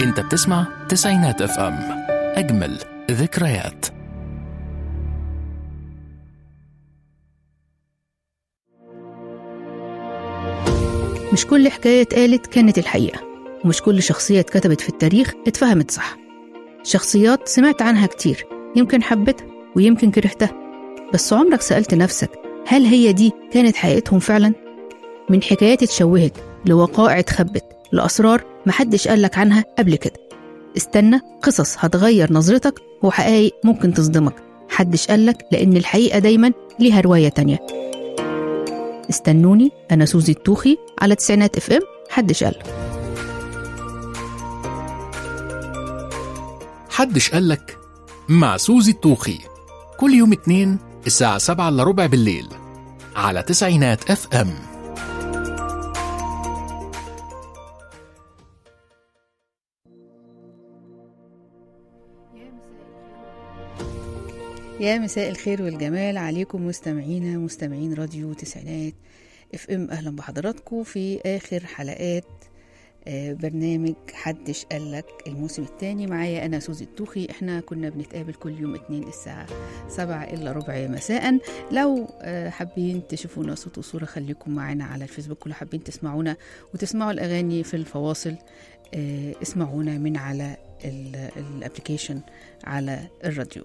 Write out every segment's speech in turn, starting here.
انت بتسمع تسعينات اف ام اجمل ذكريات مش كل حكاية اتقالت كانت الحقيقة ومش كل شخصية اتكتبت في التاريخ اتفهمت صح شخصيات سمعت عنها كتير يمكن حبيتها ويمكن كرهتها بس عمرك سألت نفسك هل هي دي كانت حقيقتهم فعلا؟ من حكايات اتشوهت لوقائع اتخبت لأسرار محدش قالك عنها قبل كده استنى قصص هتغير نظرتك وحقائق ممكن تصدمك حدش قالك لأن الحقيقة دايما ليها رواية تانية استنوني أنا سوزي التوخي على تسعينات اف ام حدش قال حدش قالك مع سوزي الطوخي كل يوم اتنين الساعة سبعة إلا ربع بالليل على تسعينات اف ام يا مساء الخير والجمال عليكم مستمعينا مستمعين راديو تسعينات اف ام اهلا بحضراتكم في اخر حلقات آه، برنامج حدش قالك الموسم الثاني معايا انا سوزي التوخي احنا كنا بنتقابل كل يوم اتنين الساعة سبعة الا ربع مساء لو آه، حابين تشوفونا صوت وصورة خليكم معانا على الفيسبوك ولو حابين تسمعونا وتسمعوا الاغاني في الفواصل آه، اسمعونا من على الابلكيشن على الراديو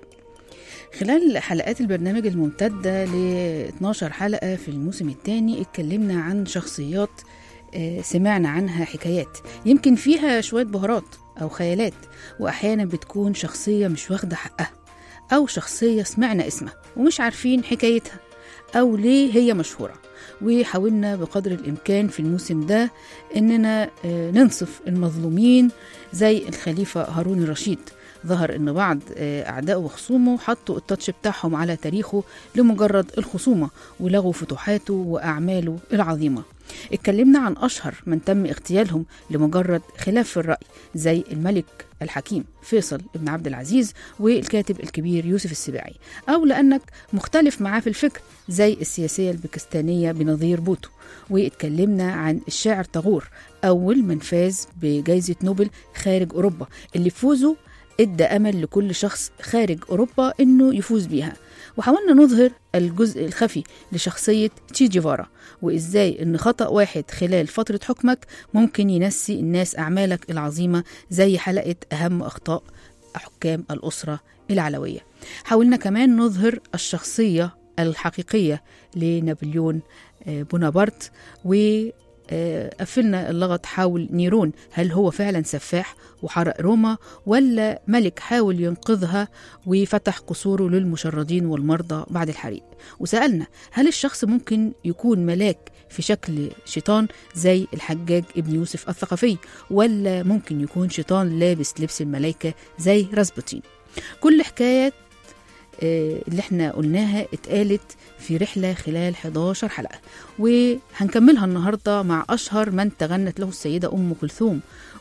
خلال حلقات البرنامج الممتدة ل 12 حلقة في الموسم الثاني اتكلمنا عن شخصيات آه، سمعنا عنها حكايات يمكن فيها شوية بهارات أو خيالات وأحيانا بتكون شخصية مش واخدة حقها أو شخصية سمعنا اسمها ومش عارفين حكايتها أو ليه هي مشهورة وحاولنا بقدر الإمكان في الموسم ده إننا آه، ننصف المظلومين زي الخليفة هارون الرشيد ظهر ان بعض آه، اعدائه وخصومه حطوا التاتش بتاعهم على تاريخه لمجرد الخصومه ولغوا فتوحاته واعماله العظيمه اتكلمنا عن اشهر من تم اغتيالهم لمجرد خلاف في الراي زي الملك الحكيم فيصل بن عبد العزيز والكاتب الكبير يوسف السباعي او لانك مختلف معاه في الفكر زي السياسيه الباكستانيه بنظير بوتو واتكلمنا عن الشاعر طاغور اول من فاز بجائزه نوبل خارج اوروبا اللي فوزه ادى امل لكل شخص خارج اوروبا انه يفوز بيها وحاولنا نظهر الجزء الخفي لشخصية تشي جيفارا وإزاي إن خطأ واحد خلال فترة حكمك ممكن ينسي الناس أعمالك العظيمة زي حلقة أهم أخطاء حكام الأسرة العلوية حاولنا كمان نظهر الشخصية الحقيقية لنابليون آه، بونابرت و آه، قفلنا اللغط حول نيرون هل هو فعلا سفاح وحرق روما ولا ملك حاول ينقذها وفتح قصوره للمشردين والمرضى بعد الحريق وسألنا هل الشخص ممكن يكون ملاك في شكل شيطان زي الحجاج ابن يوسف الثقفي ولا ممكن يكون شيطان لابس لبس الملائكة زي راسبوتين كل حكايات آه، اللي احنا قلناها اتقالت في رحلة خلال 11 حلقة وهنكملها النهاردة مع أشهر من تغنت له السيدة أم كلثوم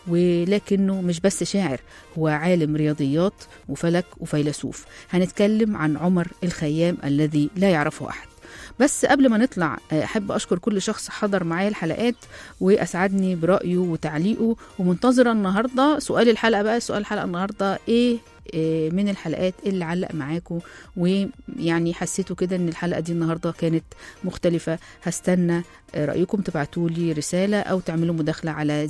ولكنه مش بس شاعر هو عالم رياضيات وفلك وفيلسوف هنتكلم عن عمر الخيام الذي لا يعرفه أحد بس قبل ما نطلع آه، أحب أشكر كل شخص حضر معايا الحلقات وأسعدني برأيه وتعليقه ومنتظرة النهاردة سؤال الحلقة بقى سؤال الحلقة النهاردة إيه آه، من الحلقات اللي علق معاكم ويعني حسيتوا كده ان الحلقه دي النهارده كانت مختلفه هستنى آه، رايكم تبعتوا لي رساله او تعملوا مداخله على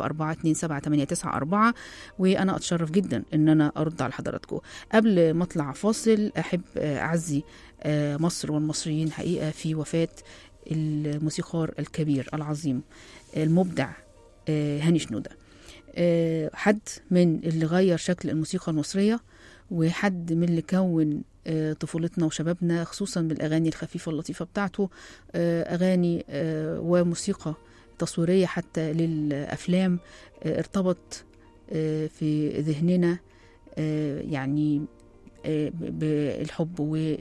010427894 وانا اتشرف جدا ان انا ارد على حضراتكم قبل ما اطلع فاصل احب آه، اعزي آه، مصر والمصريين حقيقه في وفاه الموسيقار الكبير العظيم المبدع آه، هاني شنوده آه، حد من اللي غير شكل الموسيقى المصرية وحد من اللي كون آه، طفولتنا وشبابنا خصوصا بالأغاني الخفيفة اللطيفة بتاعته آه، أغاني آه، وموسيقى تصويرية حتى للأفلام آه، ارتبط آه، في ذهننا آه، يعني آه، ب- بالحب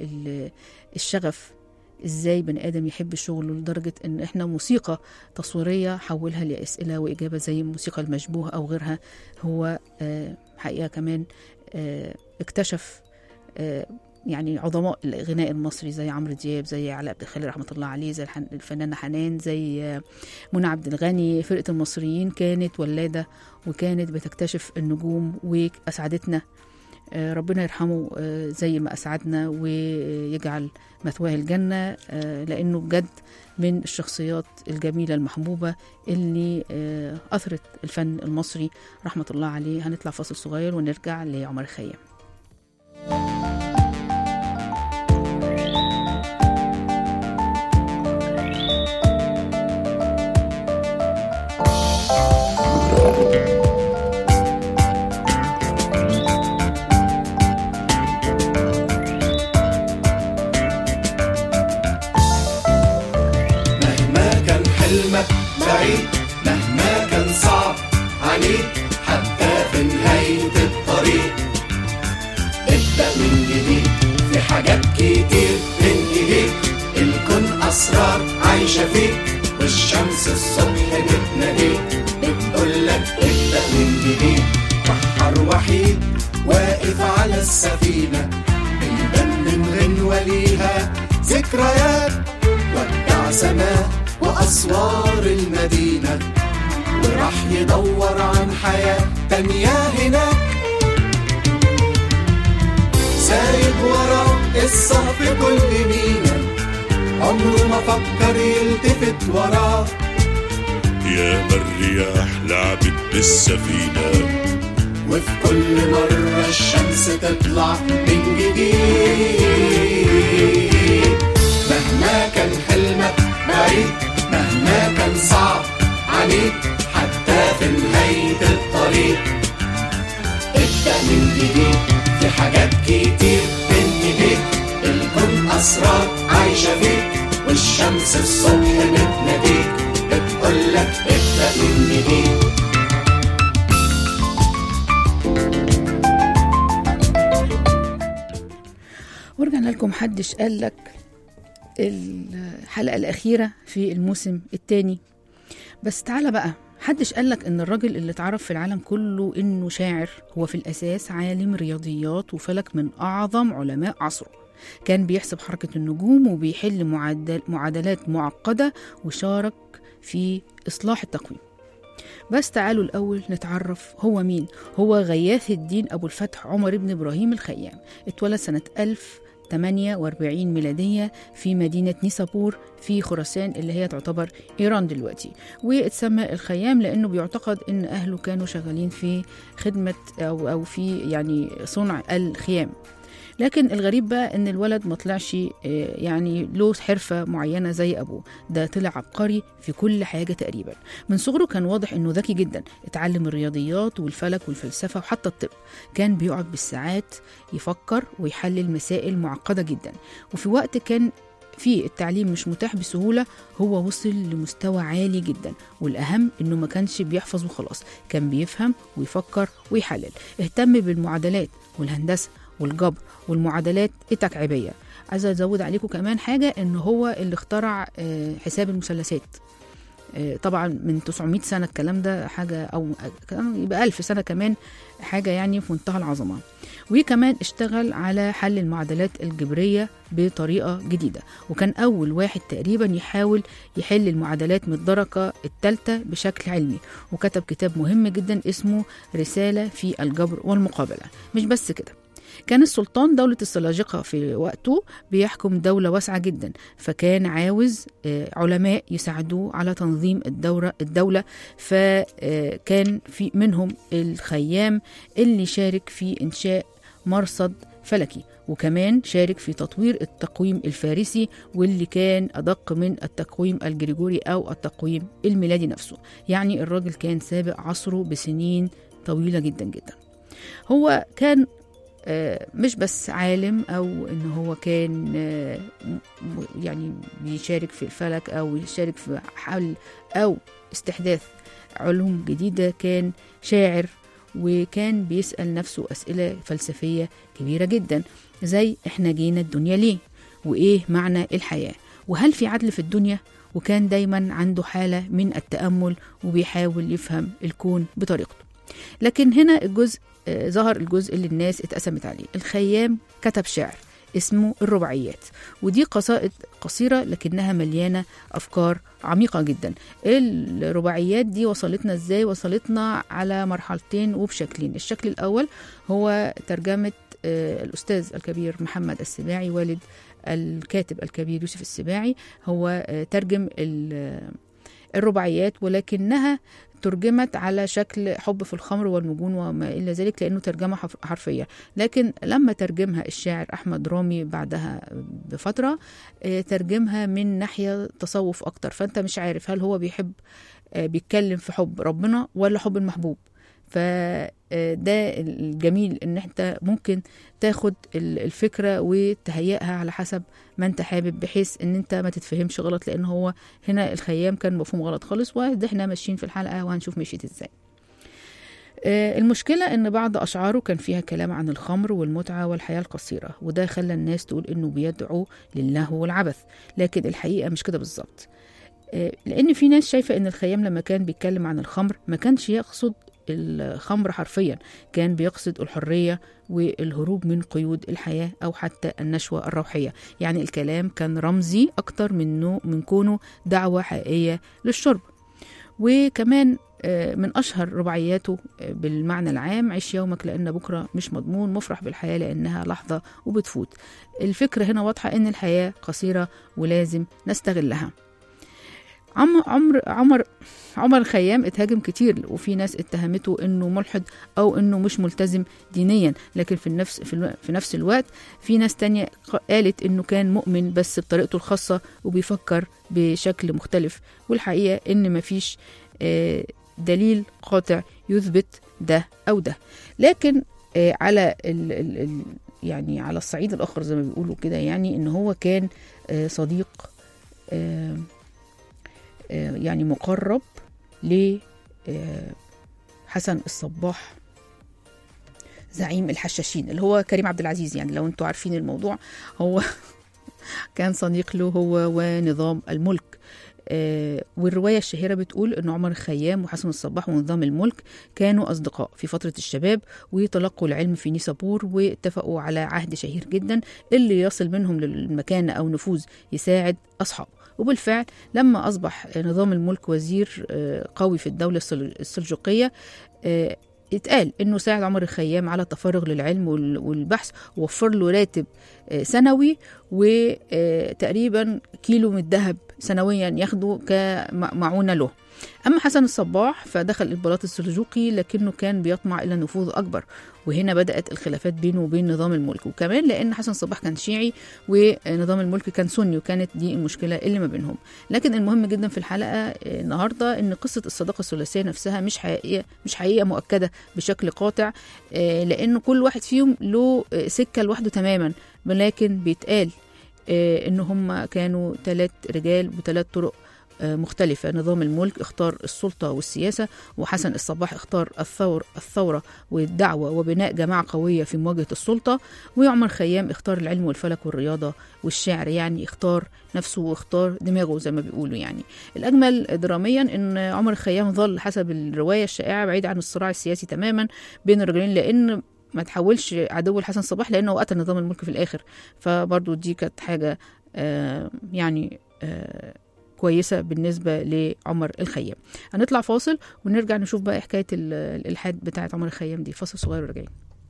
والشغف ازاي بني ادم يحب شغله لدرجه ان احنا موسيقى تصويريه حولها لاسئله واجابه زي الموسيقى المشبوهه او غيرها هو آه، حقيقه كمان آه، اكتشف آه، يعني عظماء الغناء المصري زي عمرو دياب زي علاء عبد الخالق رحمه الله عليه زي الحن- الفنانه حنان زي آه، منى عبد الغني فرقه المصريين كانت ولاده وكانت بتكتشف النجوم واسعدتنا آه، ربنا يرحمه آه، زي ما اسعدنا ويجعل مثواه الجنه آه، لانه بجد من الشخصيات الجميله المحبوبه اللي آه، اثرت الفن المصري رحمه الله عليه هنطلع فاصل صغير ونرجع لعمر خيام مهما كان حلمك بعيد مهما كان صعب عليك حتى في نهاية الطريق ابدأ من جديد في حاجات كتير من ايديك الكون أسرار عايشة فيك والشمس الصبح بتناديك بتقولك ابدأ من جديد بحر وحيد واقف على السفينة بيبان من غنوة ليها ذكريات ودع سماء وأسوار المدينة وراح يدور عن حياة تانية هناك سايب وراه قصة في كل مينا عمره ما فكر يلتفت وراه يا الرياح لعبت بالسفينة وفي كل مرة الشمس تطلع من جديد مهما كان حلمك بعيد مهما كان صعب عليك حتى في نهاية الطريق ابدأ من جديد في حاجات كتير بين ايديك الكون أسرار عايشة فيك والشمس الصبح بتناديك بتقولك ابدأ من جديد ورجعنا لكم حدش قال لك الحلقة الأخيرة في الموسم الثاني بس تعالى بقى حدش قالك ان الراجل اللي اتعرف في العالم كله انه شاعر هو في الاساس عالم رياضيات وفلك من اعظم علماء عصره كان بيحسب حركة النجوم وبيحل معدل معادلات معقدة وشارك في إصلاح التقويم بس تعالوا الأول نتعرف هو مين هو غياث الدين أبو الفتح عمر بن إبراهيم الخيام اتولد سنة 1048 ميلادية في مدينة نيسابور في خراسان اللي هي تعتبر إيران دلوقتي واتسمى الخيام لأنه بيعتقد إن أهله كانوا شغالين في خدمة أو, أو في يعني صنع الخيام لكن الغريب بقى ان الولد ما طلعش آه، يعني له حرفه معينه زي ابوه ده طلع عبقري في كل حاجه تقريبا من صغره كان واضح انه ذكي جدا اتعلم الرياضيات والفلك والفلسفه وحتى الطب كان بيقعد بالساعات يفكر ويحلل مسائل معقده جدا وفي وقت كان في التعليم مش متاح بسهولة هو وصل لمستوى عالي جدا والأهم إنه ما كانش بيحفظ وخلاص كان بيفهم ويفكر ويحلل اهتم بالمعادلات والهندسة والجبر والمعادلات التكعيبية عايزة أزود عليكم كمان حاجة إن هو اللي اخترع آه، حساب المثلثات آه، طبعا من 900 سنة الكلام ده حاجة أو كلام يبقى 1000 سنة كمان حاجة يعني في منتهى العظمة وكمان اشتغل على حل المعادلات الجبرية بطريقة جديدة وكان أول واحد تقريبا يحاول يحل المعادلات من الدرجة الثالثة بشكل علمي وكتب كتاب مهم جدا اسمه رسالة في الجبر والمقابلة مش بس كده كان السلطان دولة السلاجقة في وقته بيحكم دولة واسعة جدا فكان عاوز آه، علماء يساعدوه على تنظيم الدورة الدولة فكان في منهم الخيام اللي شارك في إنشاء مرصد فلكي وكمان شارك في تطوير التقويم الفارسي واللي كان أدق من التقويم الجريجوري أو التقويم الميلادي نفسه يعني الراجل كان سابق عصره بسنين طويلة جدا جدا هو كان آه، مش بس عالم او ان هو كان آه، م- يعني بيشارك في الفلك او يشارك في حل او استحداث علوم جديده كان شاعر وكان بيسال نفسه اسئله فلسفيه كبيره جدا زي احنا جينا الدنيا ليه وايه معنى الحياه وهل في عدل في الدنيا وكان دايما عنده حاله من التامل وبيحاول يفهم الكون بطريقته لكن هنا الجزء آه، ظهر الجزء اللي الناس اتقسمت عليه الخيام كتب شعر اسمه الرباعيات ودي قصائد قصيرة لكنها مليانة أفكار عميقة جدا الرباعيات دي وصلتنا ازاي وصلتنا على مرحلتين وبشكلين الشكل الأول هو ترجمة آه، الأستاذ الكبير محمد السباعي والد الكاتب الكبير يوسف السباعي هو آه، ترجم ال- الرباعيات ولكنها ترجمت على شكل حب في الخمر والمجون وما إلى ذلك لأنه ترجمة حرف- حرفية لكن لما ترجمها الشاعر أحمد رامي بعدها بفترة آه، ترجمها من ناحية تصوف أكتر فأنت مش عارف هل هو بيحب آه، بيتكلم في حب ربنا ولا حب المحبوب فده الجميل ان انت ممكن تاخد ال- الفكره وتهيئها على حسب ما انت حابب بحيث ان انت ما تتفهمش غلط لان هو هنا الخيام كان مفهوم غلط خالص وده احنا ماشيين في الحلقه وهنشوف مشيت ازاي آه، المشكلة إن بعض أشعاره كان فيها كلام عن الخمر والمتعة والحياة القصيرة وده خلى الناس تقول إنه بيدعو للهو والعبث لكن الحقيقة مش كده بالظبط آه، لأن في ناس شايفة إن الخيام لما كان بيتكلم عن الخمر ما كانش يقصد الخمر حرفيا كان بيقصد الحرية والهروب من قيود الحياة أو حتى النشوة الروحية يعني الكلام كان رمزي أكتر من, نوع من كونه دعوة حقيقية للشرب وكمان آه، من أشهر رباعياته آه، بالمعنى العام عيش يومك لأن بكرة مش مضمون مفرح بالحياة لأنها لحظة وبتفوت الفكرة هنا واضحة إن الحياة قصيرة ولازم نستغلها عم عمر عمر عمر الخيام اتهاجم كتير وفي ناس اتهمته انه ملحد او انه مش ملتزم دينيا لكن في النفس في, الو... في نفس الوقت في ناس تانية ق- قالت انه كان مؤمن بس بطريقته الخاصة وبيفكر بشكل مختلف والحقيقة ان مفيش آه، دليل قاطع يثبت ده او ده لكن آه، على ال ال ال يعني على الصعيد الاخر زي ما بيقولوا كده يعني ان هو كان آه، صديق آه، آه، يعني مقرب ل آه، حسن الصباح زعيم الحشاشين اللي هو كريم عبد العزيز يعني لو انتوا عارفين الموضوع هو كان صديق له هو ونظام الملك آه، والرواية الشهيرة بتقول أن عمر الخيام وحسن الصباح ونظام الملك كانوا أصدقاء في فترة الشباب وتلقوا العلم في نيسابور واتفقوا على عهد شهير جدا اللي يصل منهم للمكانة أو نفوذ يساعد أصحابه وبالفعل لما أصبح نظام الملك وزير آه، قوي في الدولة السل- السلجوقية آه، اتقال انه ساعد عمر الخيام على التفرغ للعلم وال- والبحث ووفر له راتب آه، سنوي وتقريبا كيلو من الذهب سنويا ياخده كمعونة له أما حسن الصباح فدخل البلاط السلجوقي لكنه كان بيطمع إلى نفوذ أكبر وهنا بدأت الخلافات بينه وبين نظام الملك وكمان لأن حسن الصباح كان شيعي ونظام الملك كان سني وكانت دي المشكلة اللي ما بينهم لكن المهم جدا في الحلقة آه، النهاردة إن قصة الصداقة الثلاثية نفسها مش حقيقية مش حقيقة مؤكدة بشكل قاطع آه، لأن كل واحد فيهم له آه، سكة لوحده تماما ولكن بيتقال آه، ان هم كانوا ثلاث رجال وثلاث طرق آه، مختلفة نظام الملك اختار السلطة والسياسة وحسن الصباح اختار الثور الثورة والدعوة وبناء جماعة قوية في مواجهة السلطة وعمر خيام اختار العلم والفلك والرياضة والشعر يعني اختار نفسه واختار دماغه زي ما بيقولوا يعني الأجمل دراميا ان عمر خيام ظل حسب الرواية الشائعة بعيد عن الصراع السياسي تماما بين الرجلين لأن ما تحولش عدو لحسن صباح لانه قتل نظام الملك في الاخر فبرضو دي كانت حاجه آه يعني آه كويسه بالنسبه لعمر الخيام هنطلع فاصل ونرجع نشوف بقى حكايه ال- الالحاد بتاعه عمر الخيام دي فاصل صغير وراجعين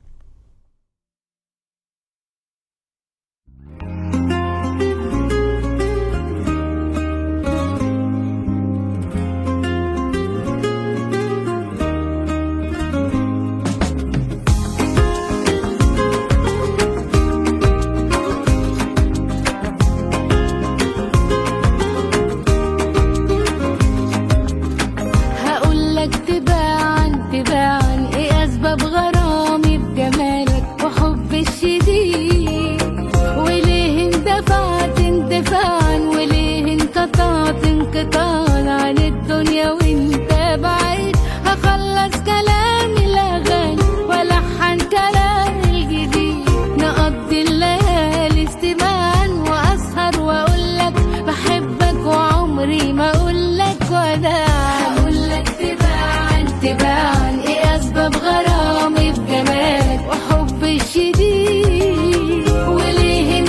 هقول لك تباعا تباعا ايه اسباب غرامي بجمالك وحب الشديد وليه اندفعت اندفاعا وليه انقطعت انقطاعا عن الدنيا وانت بعيد هخلص كلامي الاغاني والحن كلامي الجديد نقضي الليالي استماعا واسهر واقول لك بحبك وعمري ما اقول لك وداعا هقول لك تباعا تباعا ايه اسباب غرامي بجمالك وحب الشديد وليه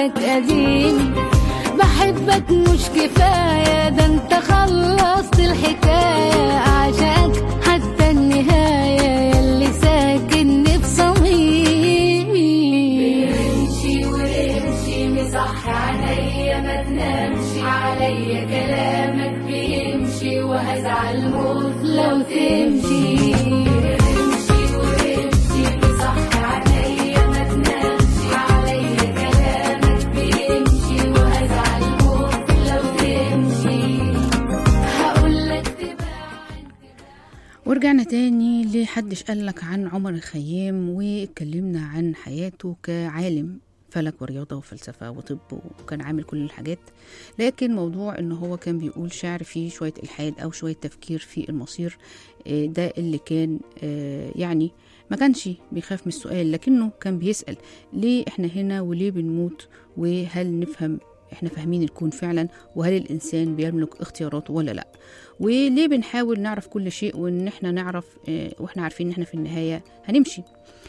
معاك قديم بحبك مش كفاية ده انت خلصت الحكاية أعشقك حتى النهاية يلي ساكن في صميمي امشي وامشي مصح عليا ما تنامش عليا كلامك بيمشي وهزعل موت لو تمشي امشي وامشي مصح عليا ما تنامش عليا كلامك بيمشي وهزعل موت لو تمشي هقولك تباعد ورجعنا تاني لحدش قالك عن عمر الخيام واتكلمنا عن حياته كعالم فلك ورياضة وفلسفة وطب وكان عامل كل الحاجات لكن موضوع ان هو كان بيقول شعر فيه شوية الحاد او شوية تفكير في المصير آه، ده اللي كان آه، يعني ما كانش بيخاف من السؤال لكنه كان بيسأل ليه احنا هنا وليه بنموت وهل نفهم احنا فاهمين الكون فعلا وهل الانسان بيملك اختياراته ولا لا وليه بنحاول نعرف كل شيء وان احنا نعرف اه، واحنا عارفين ان احنا في النهايه هنمشي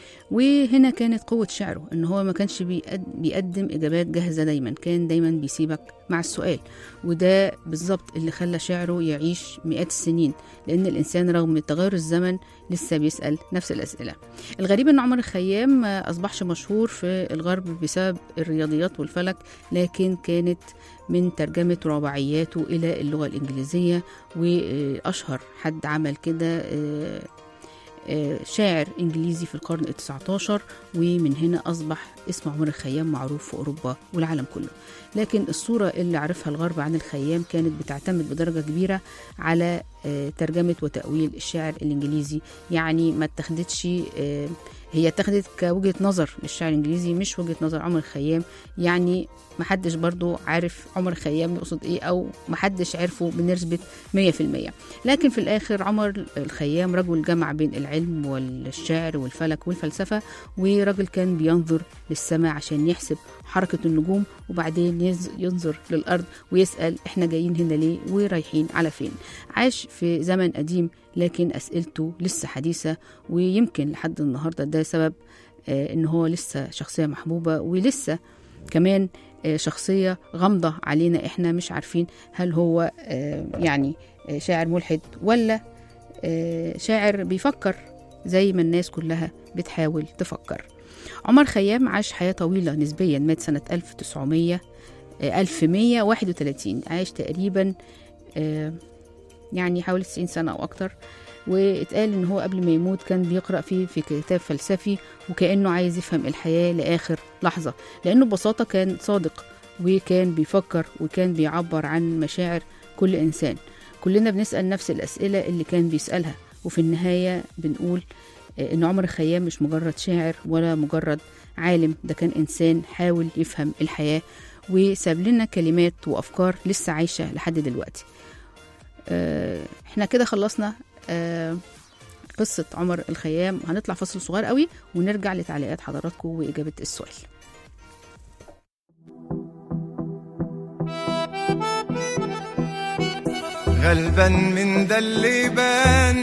وهنا كانت قوة شعره ان هو ما كانش بيقد- بيقدم اجابات جاهزة دايما كان دايما بيسيبك مع السؤال وده بالظبط اللي خلى شعره يعيش مئات السنين لان الانسان رغم تغير الزمن لسه بيسأل نفس الاسئلة الغريب ان عمر الخيام ما اصبحش مشهور في الغرب بسبب الرياضيات والفلك لكن كانت من ترجمة رباعياته إلى اللغة الإنجليزية وأشهر حد عمل كده آه، آه، شاعر إنجليزي في القرن التسعة عشر ومن هنا أصبح اسم عمر الخيام معروف في أوروبا والعالم كله لكن الصورة اللي عرفها الغرب عن الخيام كانت بتعتمد بدرجة كبيرة على آه، ترجمة وتأويل الشعر الإنجليزي يعني ما اتخذتش آه، هي اتخذت كوجهة نظر للشعر الإنجليزي مش وجهة نظر عمر الخيام يعني محدش برضو عارف عمر الخيام يقصد ايه او محدش عرفه بنسبة 100% لكن في الاخر عمر الخيام رجل جمع بين العلم والشعر والفلك والفلسفة ورجل كان بينظر للسماء عشان يحسب حركة النجوم وبعدين ينز- ينظر للأرض ويسأل احنا جايين هنا ليه ورايحين على فين عاش في زمن قديم لكن أسئلته لسه حديثة ويمكن لحد النهاردة ده سبب آه، ان هو لسه شخصية محبوبة ولسه كمان آه، شخصية غامضة علينا احنا مش عارفين هل هو آه، يعني آه، شاعر ملحد ولا آه، شاعر بيفكر زي ما الناس كلها بتحاول تفكر عمر خيام عاش حياة طويلة نسبيا مات سنة 1900 آه، 1131 عاش تقريبا آه، يعني حوالي 90 سنة أو أكتر واتقال إن هو قبل ما يموت كان بيقرأ فيه في كتاب فلسفي وكأنه عايز يفهم الحياة لآخر لحظة لأنه ببساطة كان صادق وكان بيفكر وكان بيعبر عن مشاعر كل إنسان كلنا بنسأل نفس الأسئلة اللي كان بيسألها وفي النهاية بنقول آه، إن عمر الخيام مش مجرد شاعر ولا مجرد عالم ده كان إنسان حاول يفهم الحياة وساب لنا كلمات وأفكار لسه عايشة لحد دلوقتي آه، احنا كده خلصنا آه، قصة عمر الخيام هنطلع فصل صغير قوي ونرجع لتعليقات حضراتكم وإجابة السؤال غلبان من ده اللي بان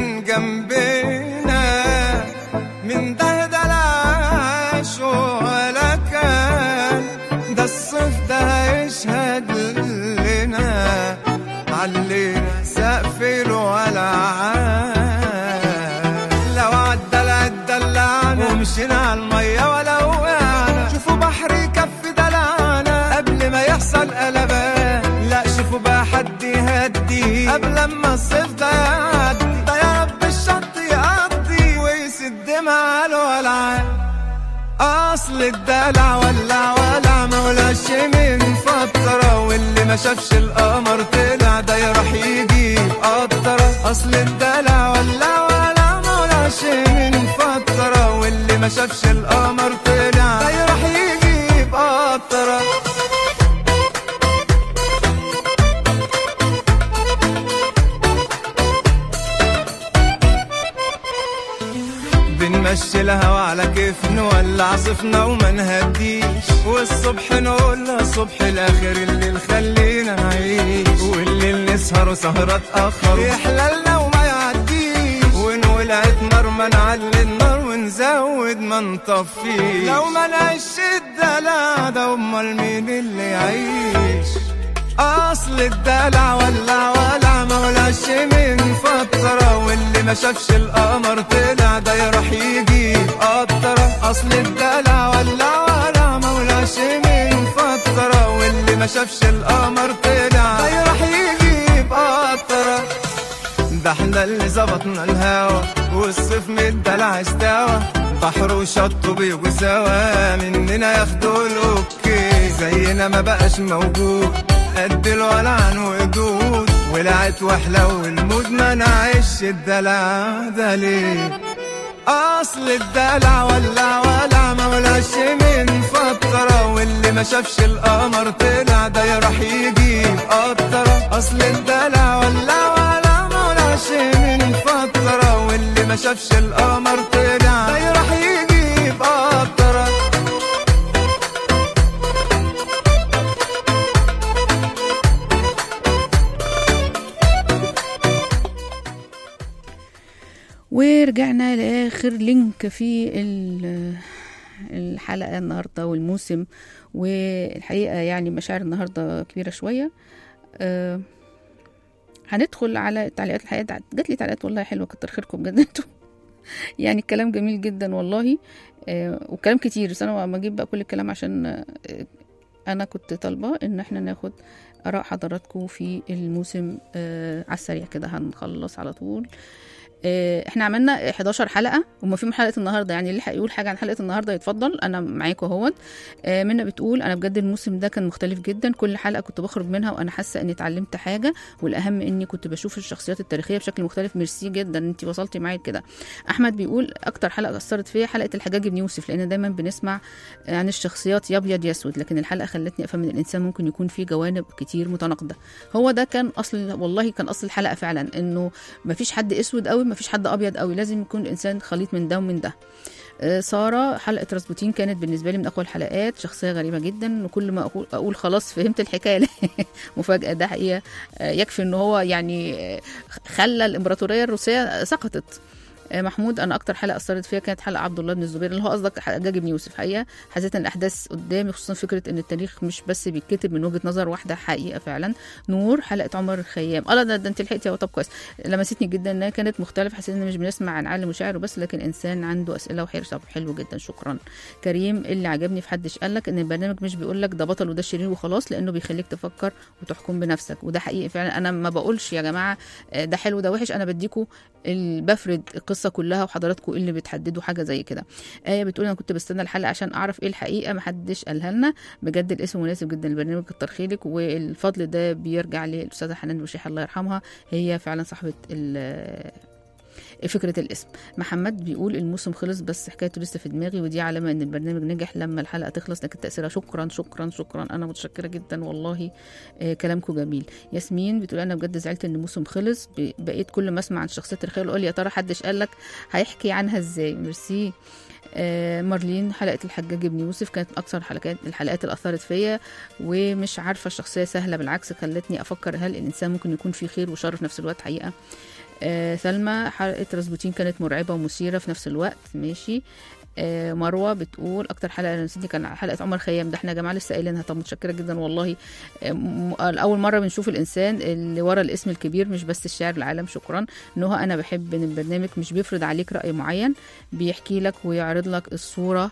جنبنا من ده ده العاش ولا كان ده الصيف ده هيشهد لنا علينا سقف الولعان لو عدى العد دلعنا ومشينا على المية ولا وقعنا شوفوا بحر يكفي دلعنا قبل ما يحصل قلبان لا شوفوا بقى حد يهدي قبل ما الصيف ده يعدي ده يا رب الشط يقضي ويسد مع الولعان اصل الدلع ولع ولع مولاش من فترة واللي ما شافش القمر طلع ده يروح يجيب قطرة اصل الدلع ولع ولع مولاش من فترة واللي ما شافش القمر طلع ده يروح يجيب قطرة بنمشي الهوا على كيف نولع صفنا وما نهديش والصبح نقول له صبح الاخر الليل خلينا نعيش والليل نسهر سهرة تأخر يحلى لنا وما يعديش ونولعت نار ما نعلي النار ون نزود ما نطفيش لو ما نعيش الدلع ده امال مين اللي يعيش اصل الدلع ولع ولع ما ولعش من فترة واللي ما شافش القمر طلع ده يروح يجيب قطرة اصل الدلع ولع ولع ما ولعش من فترة واللي ما شافش القمر طلع ده يروح يجيب قطرة ده احنا اللي ظبطنا الهوا والصيف من الدلع استوى بحر وشط بيجوا سوا مننا ياخدوا الاوكي زينا ما بقاش موجود قد الولعان وجود ولعت واحلى المود ما نعيش الدلع ده ليه اصل الدلع ولع ولع ما ولعش من فترة واللي ما شافش القمر طلع ده يروح يجيب قطرة اصل الدلع ولع ولع ما ولعش من فترة واللي ما شافش القمر طلع ده يروح يجيب قطرة ورجعنا لاخر لينك في ال- الحلقه النهارده والموسم والحقيقه يعني مشاعر النهارده كبيره شويه آه، هندخل على التعليقات الحقيقه جات لي تعليقات والله حلوه كتر خيركم بجد انتوا يعني الكلام جميل جدا والله آه، وكلام كتير بس انا ما اجيب بقى كل الكلام عشان آه، انا كنت طالبه ان احنا ناخد اراء حضراتكم في الموسم آه، على السريع كده هنخلص على طول آه، احنا عملنا 11 حلقه وما فيهم حلقه النهارده يعني اللي هيقول حاجه عن حلقه النهارده يتفضل انا معاكم اهوت آه، منى بتقول انا بجد الموسم ده كان مختلف جدا كل حلقه كنت بخرج منها وانا حاسه اني اتعلمت حاجه والاهم اني كنت بشوف الشخصيات التاريخيه بشكل مختلف ميرسي جدا انت وصلتي معايا كده احمد بيقول اكتر حلقه اثرت فيا حلقه الحجاج بن يوسف لان دايما بنسمع عن الشخصيات يا ابيض يا اسود لكن الحلقه خلتني افهم ان الانسان ممكن يكون فيه جوانب كتير متناقضه هو ده كان اصل والله كان اصل الحلقه فعلا انه مفيش حد اسود قوي مفيش حد ابيض قوي لازم يكون الانسان خليط من ده ومن ده آه، ساره حلقه راسبوتين كانت بالنسبه لي من اقوى الحلقات شخصيه غريبه جدا وكل ما اقول اقول خلاص فهمت الحكايه مفاجاه ده حقيقه آه، يكفي ان هو يعني آه، خلى الامبراطوريه الروسيه سقطت آه، محمود انا اكتر حلقه اثرت فيها كانت حلقه عبد الله بن الزبير اللي هو قصدك حجاج بن يوسف حقيقه حسيت ان الاحداث قدامي خصوصا فكره ان التاريخ مش بس بيتكتب من وجهه نظر واحده حقيقه فعلا نور حلقه عمر الخيام اه لا ده, ده انت لحقتي يا طب كويس لمستني جدا انها كانت مختلفه حسيت ان مش بنسمع عن عالم وشاعر وبس لكن انسان عنده اسئله وحير طب حلو جدا شكرا كريم اللي عجبني في حدش قال لك ان البرنامج مش بيقول لك ده بطل وده شرير وخلاص لانه بيخليك تفكر وتحكم بنفسك وده حقيقي فعلا انا ما بقولش يا جماعه آه، ده حلو ده وحش انا بديكوا ال- بفرد القصه كلها وحضراتكم اللي بتحددوا حاجه زي كده ايه بتقول انا كنت بستنى الحلقه عشان اعرف ايه الحقيقه محدش قالها لنا بجد الاسم مناسب جدا للبرنامج كتر خيرك والفضل ده بيرجع للاستاذه حنان بشيح الله يرحمها هي فعلا صاحبه ال- فكرة الاسم محمد بيقول الموسم خلص بس حكايته لسه في دماغي ودي علامة ان البرنامج نجح لما الحلقة تخلص لكن تأثيرها شكرا شكرا شكرا انا متشكرة جدا والله آه كلامكم جميل ياسمين بتقول انا بجد زعلت ان الموسم خلص ب- بقيت كل ما اسمع عن شخصيات الخيال اقول يا ترى حدش قال لك هيحكي عنها ازاي ميرسي آه مارلين حلقة الحجاج بن يوسف كانت أكثر حلقات الحلقات اللي أثرت فيا ومش عارفة الشخصية سهلة بالعكس خلتني أفكر هل الإنسان ممكن يكون فيه خير وشر في نفس الوقت حقيقة آه سلمى حلقة راسبوتين كانت مرعبة ومثيرة في نفس الوقت ماشي آه مروه بتقول اكتر حلقه انا نسيتني كان حلقه عمر خيام ده احنا يا جماعه لسه قايلينها طب متشكره جدا والله آه م- اول مره بنشوف الانسان اللي ورا الاسم الكبير مش بس الشاعر العالم شكرا نهى انا بحب ان البرنامج مش بيفرض عليك راي معين بيحكي لك ويعرض لك الصوره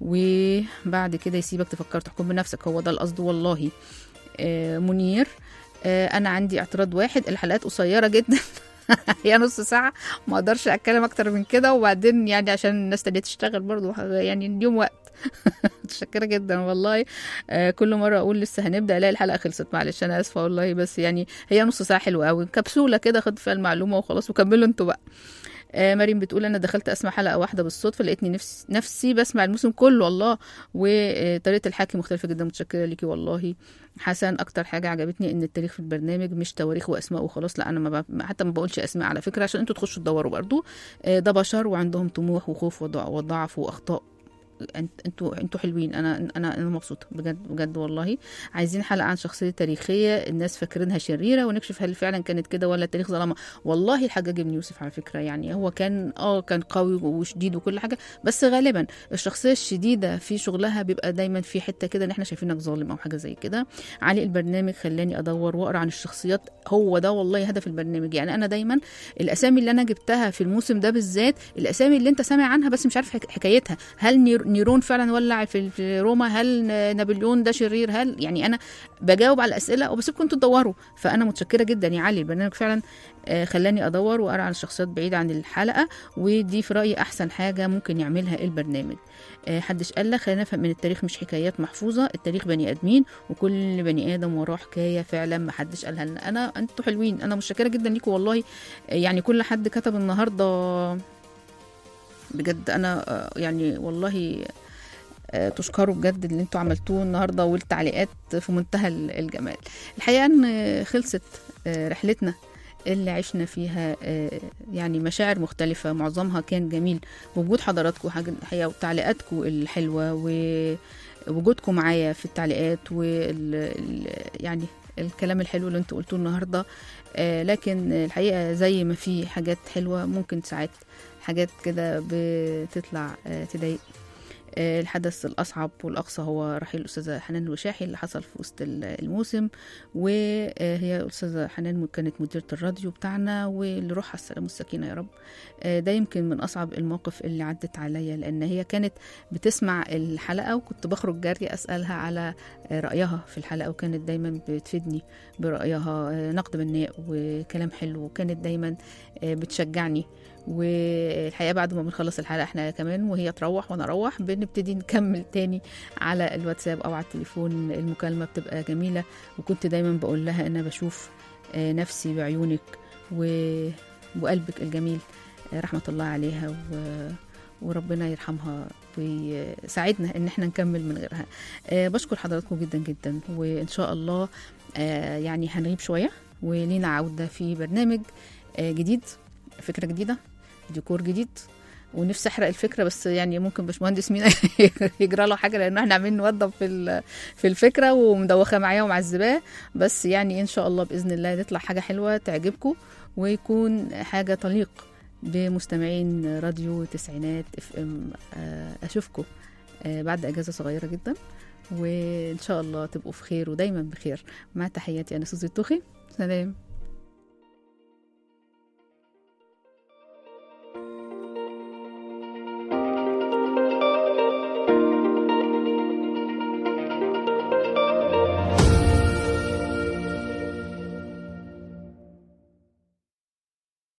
وبعد كده يسيبك تفكر تحكم بنفسك هو ده القصد والله آه منير آه انا عندي اعتراض واحد الحلقات قصيره جدا هي نص ساعة ما اقدرش اتكلم اكتر من كده وبعدين يعني عشان الناس تانية تشتغل برضو يعني اليوم وقت متشكرة جدا والله آه كل مرة اقول لسه هنبدأ الاقي الحلقة خلصت معلش انا اسفة والله بس يعني هي نص ساعة حلوة قوي كبسولة كده خد فيها المعلومة وخلاص وكملوا انتوا بقى آه مريم بتقول انا دخلت اسمع حلقه واحده بالصدفه لقيتني نفسي نفسي بسمع الموسم كله الله وطريقه الحكي مختلفه جدا متشكره ليكي والله حسن اكتر حاجه عجبتني ان التاريخ في البرنامج مش تواريخ واسماء وخلاص لا انا ما ب... حتى ما بقولش اسماء على فكره عشان انتوا تخشوا تدوروا برضو آه ده بشر وعندهم طموح وخوف وضع- وضعف واخطاء أنت- انتوا انتوا حلوين انا انا انا مبسوطه بجد بجد والله عايزين حلقه عن شخصيه تاريخيه الناس فاكرينها شريره ونكشف هل فعلا كانت كده ولا التاريخ ظلمها والله الحجاج بن يوسف على فكره يعني هو كان اه كان قوي وشديد وكل حاجه بس غالبا الشخصيه الشديده في شغلها بيبقى دايما في حته كده ان احنا شايفينك ظالم او حاجه زي كده علي البرنامج خلاني ادور واقرا عن الشخصيات هو ده والله هدف البرنامج يعني انا دايما الاسامي اللي انا جبتها في الموسم ده بالذات الاسامي اللي انت سامع عنها بس مش عارف حك- حكايتها هل نير- نيرون فعلا ولع في في روما هل ن- نابليون ده شرير هل يعني انا بجاوب على الاسئله وبسيبكم انتوا تدوروا فانا متشكره جدا يا علي البرنامج فعلا آه، خلاني ادور واقرا عن الشخصيات بعيده عن الحلقه ودي في رايي احسن حاجه ممكن يعملها البرنامج آه، حدش قال لك خلينا نفهم من التاريخ مش حكايات محفوظه التاريخ بني ادمين وكل بني ادم وراه حكايه فعلا ما حدش قالها لنا انا انتوا حلوين انا متشكره جدا ليكم والله آه، يعني كل حد كتب النهارده بجد انا آه، يعني والله آه، تشكروا بجد اللي انتوا عملتوه النهارده والتعليقات في منتهى ال- الجمال الحقيقه ان آه، خلصت آه، رحلتنا اللي عشنا فيها آه، يعني مشاعر مختلفة معظمها كان جميل وجود حضراتكم حاجة الحقيقة وتعليقاتكم الحلوة ووجودكم معايا في التعليقات وال ال- يعني الكلام الحلو اللي انتوا قلتوه النهارده آه، لكن الحقيقة زي ما في حاجات حلوة ممكن ساعات حاجات كده بتطلع آه، تضايق آه، الحدث الأصعب والأقصى هو رحيل الأستاذة حنان الوشاحي اللي حصل في وسط ال- الموسم وهي الأستاذة حنان كانت مديرة الراديو بتاعنا واللي روحها السلام والسكينة يا رب آه، ده يمكن من أصعب المواقف اللي عدت عليا لأن هي كانت بتسمع الحلقة وكنت بخرج جري أسألها على آه، رأيها في الحلقة وكانت دايما بتفيدني برأيها آه، نقد بناء وكلام حلو وكانت دايما آه، بتشجعني والحقيقه بعد ما بنخلص الحلقه احنا كمان وهي تروح وانا اروح بنبتدي نكمل تاني على الواتساب او على التليفون المكالمه بتبقى جميله وكنت دايما بقول لها ان انا بشوف آه، نفسي بعيونك و- وقلبك الجميل آه، رحمه الله عليها و وربنا يرحمها ويساعدنا ان احنا نكمل من غيرها آه، بشكر حضراتكم جدا جدا وان شاء الله آه، يعني هنغيب شويه ولينا عوده في برنامج آه، جديد فكره جديده ديكور جديد ونفسي احرق الفكره بس يعني ممكن باشمهندس مينا يجرى له حاجه لان احنا عاملين نوضب في ال- في الفكره ومدوخه معايا ومعذباه بس يعني ان شاء الله باذن الله تطلع حاجه حلوه تعجبكم ويكون حاجه تليق بمستمعين راديو تسعينات اف ام اشوفكم آه، بعد اجازه صغيره جدا وان شاء الله تبقوا في خير ودايما بخير مع تحياتي انا سوزي التوخي سلام